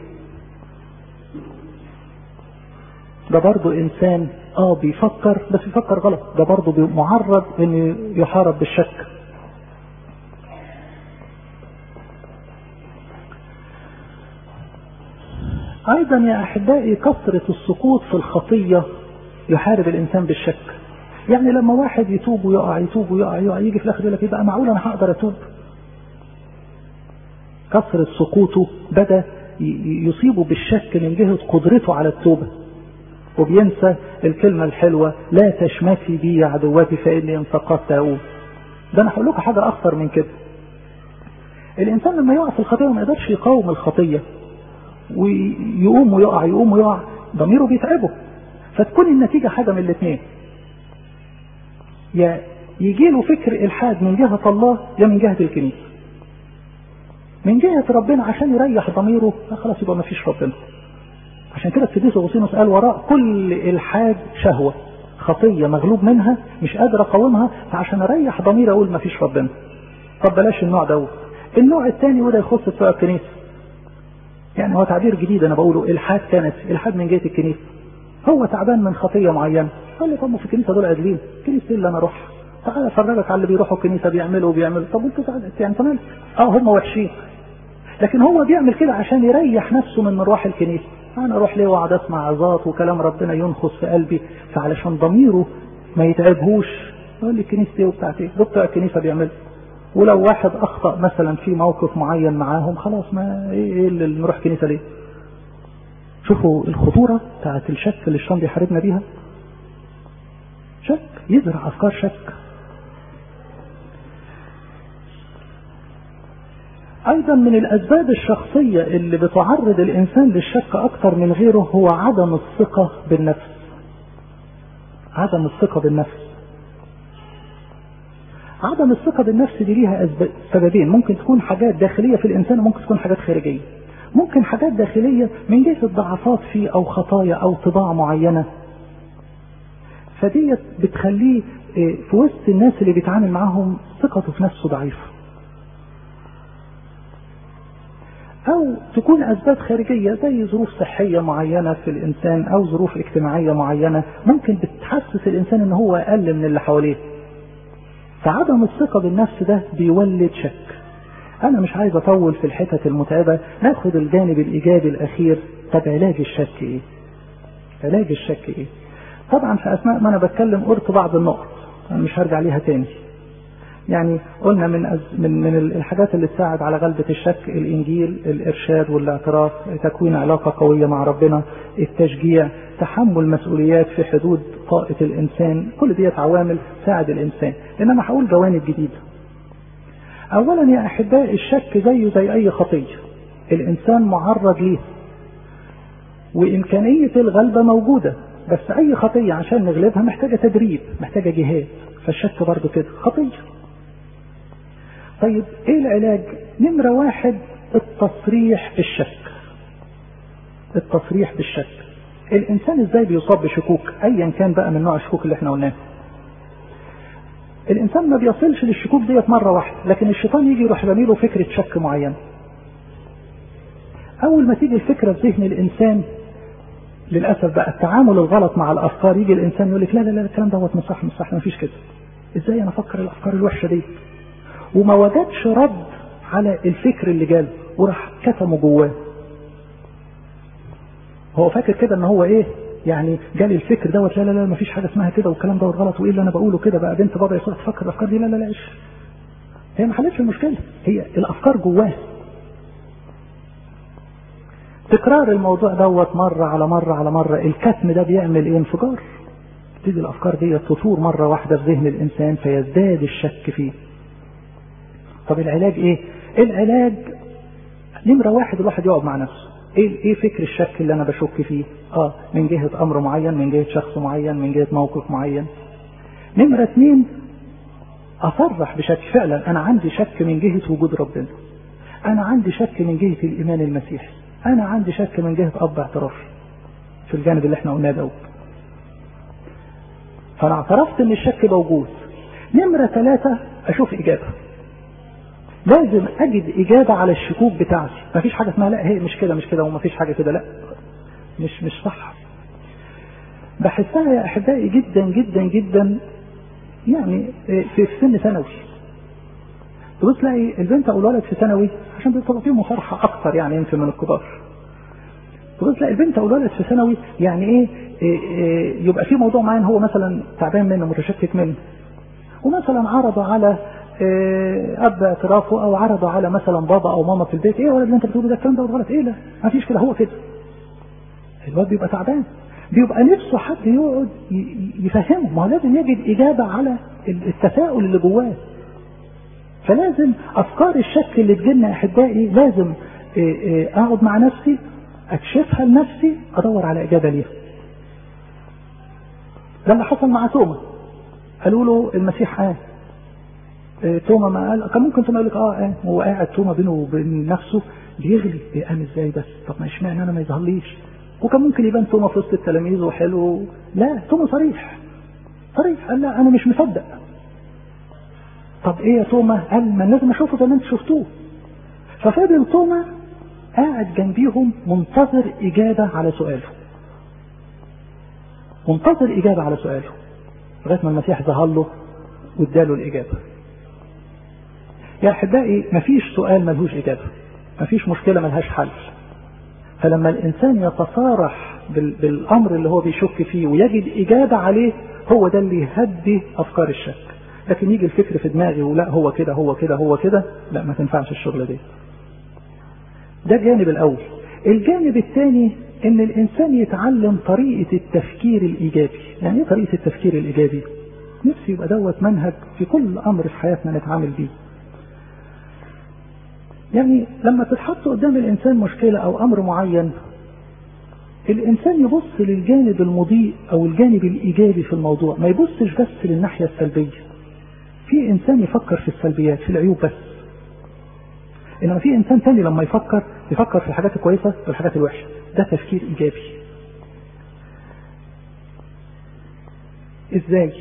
ده برضه انسان اه بيفكر بس يفكر غلط ده برضه معرض ان يحارب بالشك ايضا يا احبائي كثرة السقوط في الخطية يحارب الانسان بالشك يعني لما واحد يتوب ويقع يتوب ويقع يقع يجي في الاخر يقول لك يبقى معقول انا هقدر اتوب كثرة سقوطه بدا يصيبه بالشك من جهة قدرته على التوبة وبينسى الكلمة الحلوة لا تشمتي بي يا عدواتي فإني إن سقطت أقوم ده أنا هقول لكم حاجة أخطر من كده الإنسان لما يقع في الخطية ما يقدرش يقاوم الخطية ويقوم ويقع يقوم ويقع ضميره بيتعبه فتكون النتيجة حاجة من الاثنين يا يجي له فكر الحاد من جهه الله يا من جهه الكنيسه من جهه ربنا عشان يريح ضميره خلاص يبقى ما فيش ربنا عشان كده القديس اغسطينوس قال وراء كل الحاد شهوه خطيه مغلوب منها مش قادر اقاومها فعشان اريح ضميري اقول ما فيش ربنا طب بلاش النوع دوت النوع الثاني وده يخص بتوع الكنيسه يعني هو تعبير جديد انا بقوله الحاد كانت الحاد من جهه الكنيسه هو تعبان من خطيه معينه قال لي طب في الكنيسه دول قادرين كنيسه اللي انا اروح تعالى افرجك على اللي بيروحوا الكنيسه بيعملوا وبيعملوا طب انت يعني انت مالك اه هم وحشين لكن هو بيعمل كده عشان يريح نفسه من مروح الكنيسه انا اروح ليه واقعد اسمع عظات وكلام ربنا ينخص في قلبي فعلشان ضميره ما يتعبهوش يقول لي كنيستي وبتاعتي دول بتوع الكنيسه بيعملوا ولو واحد اخطا مثلا في موقف معين معاهم خلاص ما ايه اللي نروح كنيسه ليه شوفوا الخطوره بتاعت الشك اللي الشيطان بيحاربنا بيها شك يزرع افكار شك ايضا من الاسباب الشخصيه اللي بتعرض الانسان للشك اكتر من غيره هو عدم الثقه بالنفس عدم الثقه بالنفس عدم الثقة بالنفس دي ليها أسباب سببين ممكن تكون حاجات داخلية في الإنسان وممكن تكون حاجات خارجية ممكن حاجات داخلية من جهة ضعفات فيه أو خطايا أو طباع معينة فديت بتخليه في وسط الناس اللي بيتعامل معاهم ثقته في نفسه ضعيفة أو تكون أسباب خارجية زي ظروف صحية معينة في الإنسان أو ظروف اجتماعية معينة ممكن بتحسس الإنسان إن هو أقل من اللي حواليه فعدم الثقة بالنفس ده بيولد شك أنا مش عايز أطول في الحتت المتعبة ناخد الجانب الإيجابي الأخير طب علاج الشك إيه؟ علاج الشك إيه؟ طبعا في أثناء ما أنا بتكلم قلت بعض النقط أنا مش هرجع ليها تاني يعني قلنا من أز... من من الحاجات اللي تساعد على غلبة الشك الإنجيل الإرشاد والاعتراف تكوين علاقة قوية مع ربنا التشجيع تحمل مسؤوليات في حدود طاقة الإنسان كل دي عوامل تساعد الإنسان إنما هقول جوانب جديدة أولا يا أحباء الشك زيه زي أي خطية الإنسان معرض ليه وإمكانية الغلبة موجودة بس أي خطية عشان نغلبها محتاجة تدريب محتاجة جهاد فالشك برضه كده خطية طيب ايه العلاج نمرة واحد التصريح بالشك التصريح بالشك الانسان ازاي بيصاب بشكوك ايا كان بقى من نوع الشكوك اللي احنا قلناه الانسان ما بيصلش للشكوك ديت مرة واحدة لكن الشيطان يجي يروح راميله فكرة شك معينة اول ما تيجي الفكرة في ذهن الانسان للاسف بقى التعامل الغلط مع الافكار يجي الانسان يقول لك لا لا لا الكلام دوت مش صح مش صح ما فيش كده ازاي انا افكر الافكار الوحشه دي وما وجدش رد على الفكر اللي جاله وراح كتمه جواه هو فاكر كده ان هو ايه يعني جالي الفكر دوت لا لا لا ما فيش حاجه اسمها كده والكلام دوت غلط وايه اللي انا بقوله كده بقى بنت بابا يسوع تفكر الافكار دي لا لا لا إيش. هي ما حلتش المشكله هي الافكار جواه تكرار الموضوع دوت مرة على مرة على مرة الكتم ده بيعمل ايه انفجار تيجي الافكار دي تثور مرة واحدة في ذهن الانسان فيزداد الشك فيه طب العلاج ايه العلاج نمرة واحد الواحد يقعد مع نفسه ايه ايه فكر الشك اللي انا بشك فيه اه من جهة امر معين من جهة شخص معين من جهة موقف معين نمرة اتنين اصرح بشك فعلا انا عندي شك من جهة وجود ربنا انا عندي شك من جهة الايمان المسيحي انا عندي شك من جهة اب اعترافي في الجانب اللي احنا قلناه دوت فانا اعترفت ان الشك موجود نمرة ثلاثة اشوف اجابة لازم اجد اجابة على الشكوك بتاعتي مفيش حاجة اسمها لا هي مش كده مش كده ومفيش حاجة كده لا مش مش صح بحسها يا احبائي جدا جدا جدا يعني في سن ثانوي تبص تلاقي البنت او الولد في ثانوي عشان بتبقى فيهم فرحه اكتر يعني يمكن من الكبار تبص تلاقي البنت او الولد في ثانوي يعني ايه, إيه, إيه يبقى في موضوع معين هو مثلا تعبان منه متشكك منه ومثلا عرضوا على إيه اب اعترافه او عرضوا على مثلا بابا او ماما في البيت ايه يا ولد اللي انت بتقوله ده الكلام ده غلط ايه لا ما فيش كده هو كده الواد بيبقى تعبان بيبقى نفسه حد يقعد يفهمه ما هو لازم يجد اجابه على التساؤل اللي جواه فلازم افكار الشك اللي تجيلنا احبائي لازم اقعد مع نفسي اكشفها لنفسي ادور على اجابه ليها ده اللي حصل مع توما قالوا له المسيح قال إيه توما ما قال كان ممكن توما يقول لك اه اه هو قاعد توما بينه وبين نفسه بيغلي بيقام ازاي بس طب ما اشمعنى انا ما يظهرليش وكان ممكن يبان توما في وسط التلاميذ وحلو لا توما صريح صريح قال لا انا مش مصدق طب ايه يا توما قال ما لازم اشوفه زي ما انت شفتوه ففضل توما قاعد جنبيهم منتظر اجابه على سؤاله منتظر اجابه على سؤاله لغايه ما المسيح ظهر له واداله الاجابه يا احبائي مفيش سؤال ملهوش اجابه مفيش مشكله ملهاش حل فلما الانسان يتصارح بالامر اللي هو بيشك فيه ويجد اجابه عليه هو ده اللي يهدي افكار الشك لكن يجي الفكر في دماغي ولا هو كده هو كده هو كده لا ما تنفعش الشغل ده ده الجانب الاول الجانب الثاني ان الانسان يتعلم طريقه التفكير الايجابي يعني ايه طريقه التفكير الايجابي نفسي يبقى دوت منهج في كل امر في حياتنا نتعامل بيه يعني لما تتحط قدام الانسان مشكله او امر معين الانسان يبص للجانب المضيء او الجانب الايجابي في الموضوع ما يبصش بس للناحيه السلبيه في انسان يفكر في السلبيات في العيوب بس انما في انسان تاني لما يفكر يفكر في الحاجات الكويسه والحاجات الوحشه ده تفكير ايجابي ازاي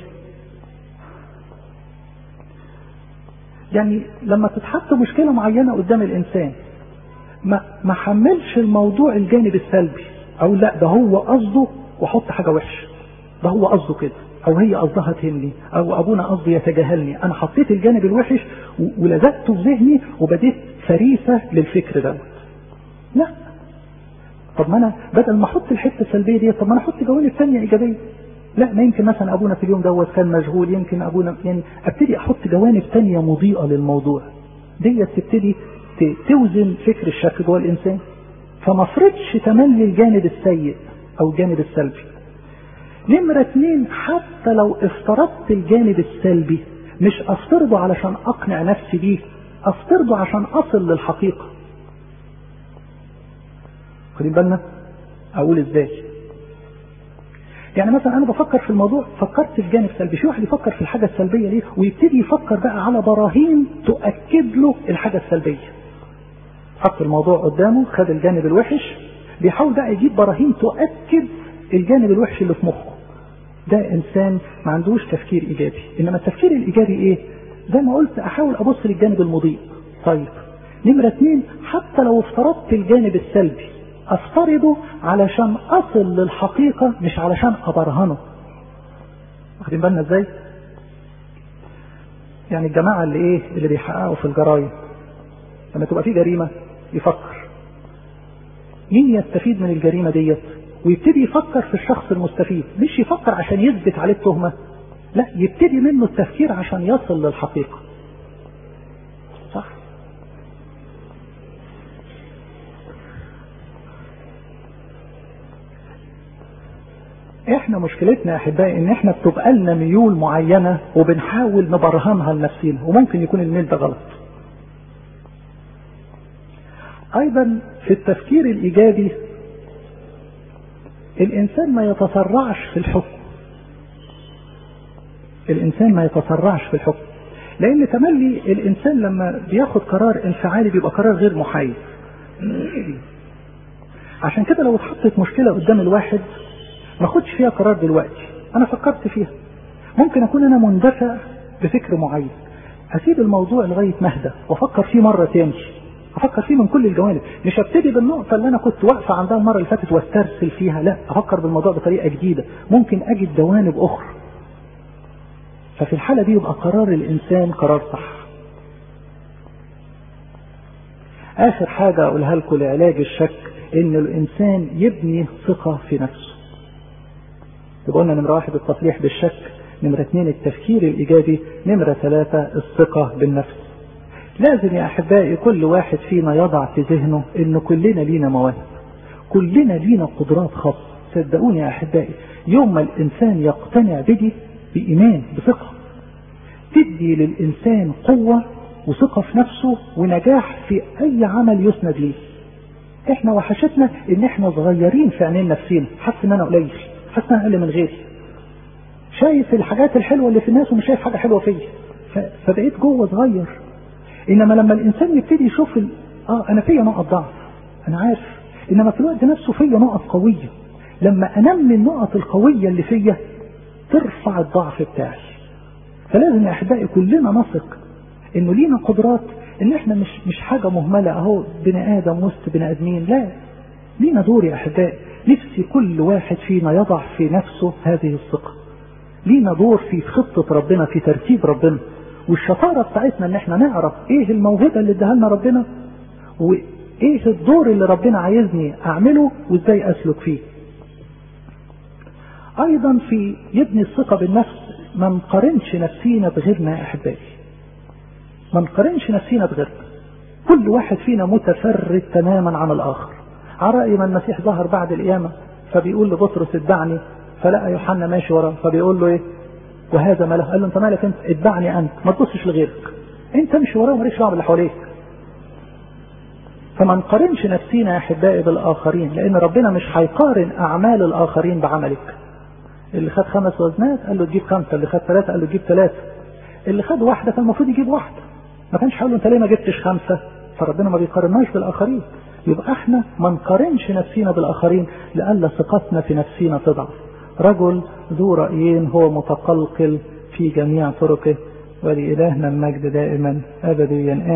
يعني لما تتحط مشكله معينه قدام الانسان ما ما حملش الموضوع الجانب السلبي او لا ده هو قصده واحط حاجه وحشه ده هو قصده كده او هي قصدها تهمني او ابونا قصده يتجاهلني انا حطيت الجانب الوحش ولزقته في ذهني وبديت فريسه للفكر دوت لا طب ما انا بدل ما احط الحته السلبيه دي طب ما انا احط جوانب ثانيه ايجابيه لا ما يمكن مثلا ابونا في اليوم دوت كان مشغول يمكن ابونا يعني ابتدي احط جوانب ثانيه مضيئه للموضوع ديت تبتدي توزن فكر الشك جوه الانسان فما افرضش تملي الجانب السيء او الجانب السلبي نمرة اتنين حتى لو افترضت الجانب السلبي مش افترضه علشان اقنع نفسي بيه افترضه عشان اصل للحقيقة خدين بالنا اقول ازاي يعني مثلا انا بفكر في الموضوع فكرت في جانب سلبي في واحد يفكر في الحاجة السلبية دي ويبتدي يفكر بقى على براهين تؤكد له الحاجة السلبية حط الموضوع قدامه خد الجانب الوحش بيحاول بقى يجيب براهين تؤكد الجانب الوحش اللي في مخه ده انسان ما عندوش تفكير ايجابي انما التفكير الايجابي ايه زي ما قلت احاول ابص للجانب المضيء طيب نمرة اتنين حتى لو افترضت الجانب السلبي افترضه علشان اصل للحقيقة مش علشان ابرهنه واخدين بالنا ازاي يعني الجماعة اللي ايه اللي بيحققوا في الجرايم لما تبقى في جريمة يفكر مين يستفيد من الجريمة ديت ويبتدي يفكر في الشخص المستفيد مش يفكر عشان يثبت عليه التهمة لا يبتدي منه التفكير عشان يصل للحقيقة صح احنا مشكلتنا يا احبائي ان احنا بتبقى لنا ميول معينة وبنحاول نبرهنها لنفسينا وممكن يكون الميل ده غلط ايضا في التفكير الايجابي الانسان ما يتسرعش في الحكم الانسان ما يتسرعش في الحكم لان تملي الانسان لما بياخد قرار انفعالي بيبقى قرار غير محايد عشان كده لو اتحطت مشكله قدام الواحد ما اخدش فيها قرار دلوقتي انا فكرت فيها ممكن اكون انا مندفع بفكر معين اسيب الموضوع لغايه ما اهدى وافكر فيه مره تاني افكر فيه من كل الجوانب مش ابتدي بالنقطه اللي انا كنت واقفه عندها المره اللي فاتت واسترسل فيها لا افكر بالموضوع بطريقه جديده ممكن اجد جوانب اخرى ففي الحاله دي يبقى قرار الانسان قرار صح اخر حاجه اقولها لكم لعلاج الشك ان الانسان يبني ثقه في نفسه يبقى قلنا نمره واحد التصريح بالشك نمره اثنين التفكير الايجابي نمره ثلاثه الثقه بالنفس لازم يا احبائي كل واحد فينا يضع في ذهنه ان كلنا لينا مواهب كلنا لينا قدرات خاصه صدقوني يا احبائي يوم ما الانسان يقتنع بدي بايمان بثقه تدي للانسان قوه وثقه في نفسه ونجاح في اي عمل يسند ليه احنا وحشتنا ان احنا صغيرين في عينين نفسينا حاسس ان انا قليل حاسس ان انا اقل من غيري شايف الحاجات الحلوه اللي في الناس ومش شايف حاجه حلوه فيا فبقيت جوه صغير انما لما الانسان يبتدي يشوف ال... اه انا فيا نقط ضعف انا عارف انما في الوقت نفسه فيا نقط قويه لما انمي النقط القويه اللي فيا ترفع الضعف بتاعي فلازم يا احبائي كلنا نثق انه لينا قدرات ان احنا مش مش حاجه مهمله اهو بني ادم وسط بني ادمين لا لينا دور يا احبائي نفسي كل واحد فينا يضع في نفسه هذه الثقه لينا دور في خطه ربنا في ترتيب ربنا والشطاره بتاعتنا ان احنا نعرف ايه الموهبه اللي اداها لنا ربنا وايه الدور اللي ربنا عايزني اعمله وازاي اسلك فيه ايضا في يبني الثقه بالنفس ما نقارنش نفسينا بغيرنا يا احبائي ما نقارنش نفسينا بغيرنا كل واحد فينا متفرد تماما عن الاخر على راي ما المسيح ظهر بعد القيامه فبيقول لبطرس اتبعني فلقى يوحنا ماشي وراه فبيقول له ايه وهذا ماله قال له انت مالك انت اتبعني انت ما تبصش لغيرك انت امشي وراه وماليش دعوه باللي حواليك فما نقارنش نفسينا يا احبائي بالاخرين لان ربنا مش هيقارن اعمال الاخرين بعملك اللي خد خمس وزنات قال له تجيب خمسه اللي خد ثلاثه قال له تجيب ثلاثه اللي خد واحده كان المفروض يجيب واحده ما كانش هيقول له انت ليه ما جبتش خمسه فربنا ما بيقارناش بالاخرين يبقى احنا ما نقارنش نفسينا بالاخرين لئلا ثقتنا في نفسينا تضعف رجل ذو رايين هو متقلقل في جميع طرقه ولإلهنا المجد دائما أبديا